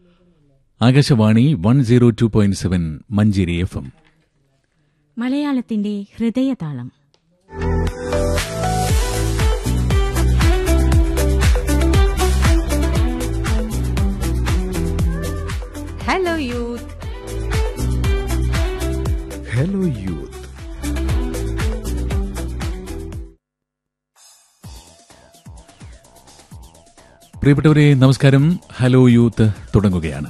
Akashvani one zero two point seven Manjeri F M മലയാളത്തിന്റെ ഹൃദയതാളം hello youth hello youth പ്രിയപ്പെട്ടവരെ നമസ്കാരം ഹലോ യൂത്ത് തുടങ്ങുകയാണ്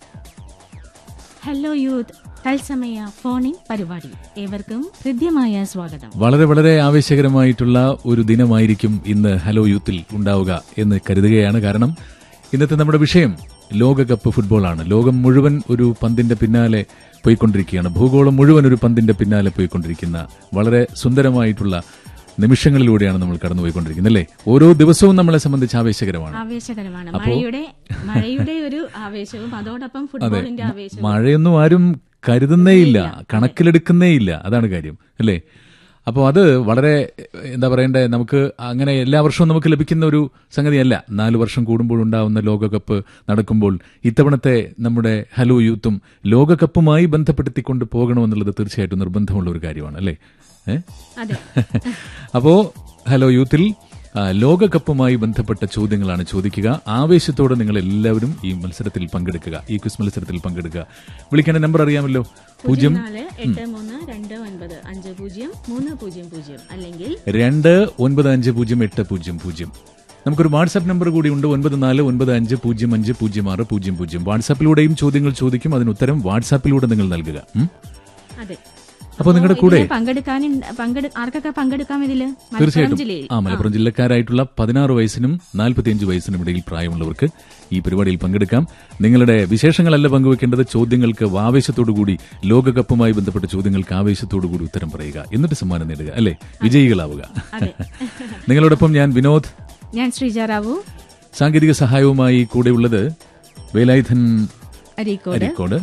ഹലോ യൂത്ത് തത്സമയ ഫോണിൻ പരിപാടി ഏവർക്കും ഹൃദ്യമായ സ്വാഗതം വളരെ വളരെ ആവേശകരമായിട്ടുള്ള ഒരു ദിനമായിരിക്കും ഇന്ന് ഹലോ യൂത്തിൽ ഉണ്ടാവുക എന്ന് കരുതുകയാണ് കാരണം ഇന്നത്തെ നമ്മുടെ വിഷയം ലോകകപ്പ് ഫുട്ബോളാണ് ലോകം മുഴുവൻ ഒരു പന്തിന്റെ പിന്നാലെ പോയിക്കൊണ്ടിരിക്കുകയാണ് ഭൂഗോളം മുഴുവൻ ഒരു പന്തിന്റെ പിന്നാലെ പോയിക്കൊണ്ടിരിക്കുന്ന വളരെ സുന്ദരമായിട്ടുള്ള നിമിഷങ്ങളിലൂടെയാണ് നമ്മൾ കടന്നുപോയിക്കൊണ്ടിരിക്കുന്നത് അല്ലേ ഓരോ ദിവസവും നമ്മളെ സംബന്ധിച്ച് ആവേശകരമാണ് ആവേശകരമാണ് മഴയുടെ മഴയുടെ ഒരു ആവേശവും അതോടൊപ്പം ഫുട്ബോളിന്റെ ആവേശവും മഴയൊന്നും ആരും കരുതുന്നേയില്ല കണക്കിലെടുക്കുന്നേയില്ല അതാണ് കാര്യം അല്ലേ അപ്പോൾ അത് വളരെ എന്താ പറയണ്ടേ നമുക്ക് അങ്ങനെ എല്ലാ വർഷവും നമുക്ക് ലഭിക്കുന്ന ഒരു സംഗതിയല്ല നാല് വർഷം കൂടുമ്പോൾ ഉണ്ടാവുന്ന ലോകകപ്പ് നടക്കുമ്പോൾ ഇത്തവണത്തെ നമ്മുടെ ഹലോ യൂത്തും ലോകകപ്പുമായി ബന്ധപ്പെടുത്തിക്കൊണ്ട് പോകണമെന്നുള്ളത് തീർച്ചയായിട്ടും നിർബന്ധമുള്ള ഒരു കാര്യമാണ് അല്ലേ ഏ അതെ അപ്പോ ഹലോ യൂത്തിൽ ആ, ലോകകപ്പുമായി ബന്ധപ്പെട്ട ചോദ്യങ്ങളാണ് ചോദിക്കുക ആവേശത്തോടെ നിങ്ങൾ എല്ലാവരും ഈ മത്സരത്തിൽ പങ്കെടുക്കുക ഈ ക്വിസ് മത്സരത്തിൽ പങ്കെടുക്കുക വിളിക്കേണ്ട നമ്പർ അറിയാമല്ലോ പൂജ്യം നാല് എട്ട് മൂന്ന് രണ്ട് ഒൻപത് അഞ്ച് പൂജ്യം മൂന്ന് പൂജ്യം പൂജ്യം അല്ലെങ്കിൽ രണ്ട് ഒൻപത് അഞ്ച് പൂജ്യം എട്ട് പൂജ്യം പൂജ്യം നമുക്കൊരു വാട്സാപ്പ് നമ്പർ കൂടി ഉണ്ട് ഒൻപത് നാല് ഒൻപത് അഞ്ച് പൂജ്യം അഞ്ച് പൂജ്യം ആറ് പൂജ്യം പൂജ്യം വാട്സാപ്പിലൂടെയും ചോദ്യങ്ങൾ ചോദിക്കും അതിന് ഉത്തരം വാട്സാപ്പിലൂടെ നിങ്ങൾ നൽകുക ഉം? അതെ അപ്പൊ നിങ്ങളുടെ കൂടെ ഇതില് പങ്കെടുക്കാൻ പങ്കെടു ആർക്കൊക്കെ പങ്കെടുക്കാം ഇതില് മലപ്പുറം തീർച്ചയായിട്ടും ജില്ലയിൽ ആ മലപ്പുറം ജില്ലക്കാരായിട്ടുള്ള പതിനാറ് വയസ്സിനും നാൽപ്പത്തിയഞ്ച് വയസ്സിനും ഇടയിൽ പ്രായമുള്ളവർക്ക് ഈ പരിപാടിയിൽ പങ്കെടുക്കാം നിങ്ങളുടെ വിശേഷങ്ങളല്ല പങ്കുവെക്കേണ്ടത് ചോദ്യങ്ങൾക്ക് ആവേശത്തോടുകൂടി ലോകകപ്പുമായി ബന്ധപ്പെട്ട ചോദ്യങ്ങൾക്ക് ആവേശത്തോടുകൂടി ഉത്തരം പറയുക എന്നിട്ട് സമ്മാനം നേടുക അല്ലേ വിജയികളാവുക നിങ്ങളോടൊപ്പം ഞാൻ വിനോദ് ഞാൻ ശ്രീജ റാവു സാങ്കേതിക സഹായവുമായി കൂടെയുള്ളത് വേലായുധൻ അരീക്കോട് അരിക്കോട്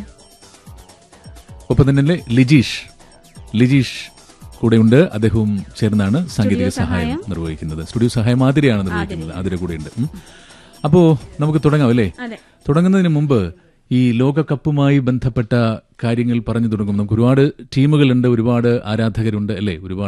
ഒപ്പം തന്നെ ലിജീഷ് ലിജീഷ് കൂടെയുണ്ട് അദ്ദേഹവും ചേർന്നാണ് സാങ്കേതിക സഹായം നിർവഹിക്കുന്നത് സ്റ്റുഡിയോ സഹായം ആതിരയാണ് നിർവഹിക്കുന്നത് ആതിര കൂടെയുണ്ട് ഉം. അപ്പോ നമുക്ക് തുടങ്ങാം അല്ലേ അതെ തുടങ്ങുന്നതിന് മുമ്പ് ഈ ലോകകപ്പുമായി ബന്ധപ്പെട്ട കാര്യങ്ങൾ പറഞ്ഞു തുടങ്ങും നമുക്ക് ഒരുപാട് ടീമുകളുണ്ട് ഒരുപാട് ആരാധകരുണ്ട് അല്ലേ ഒരുപാട്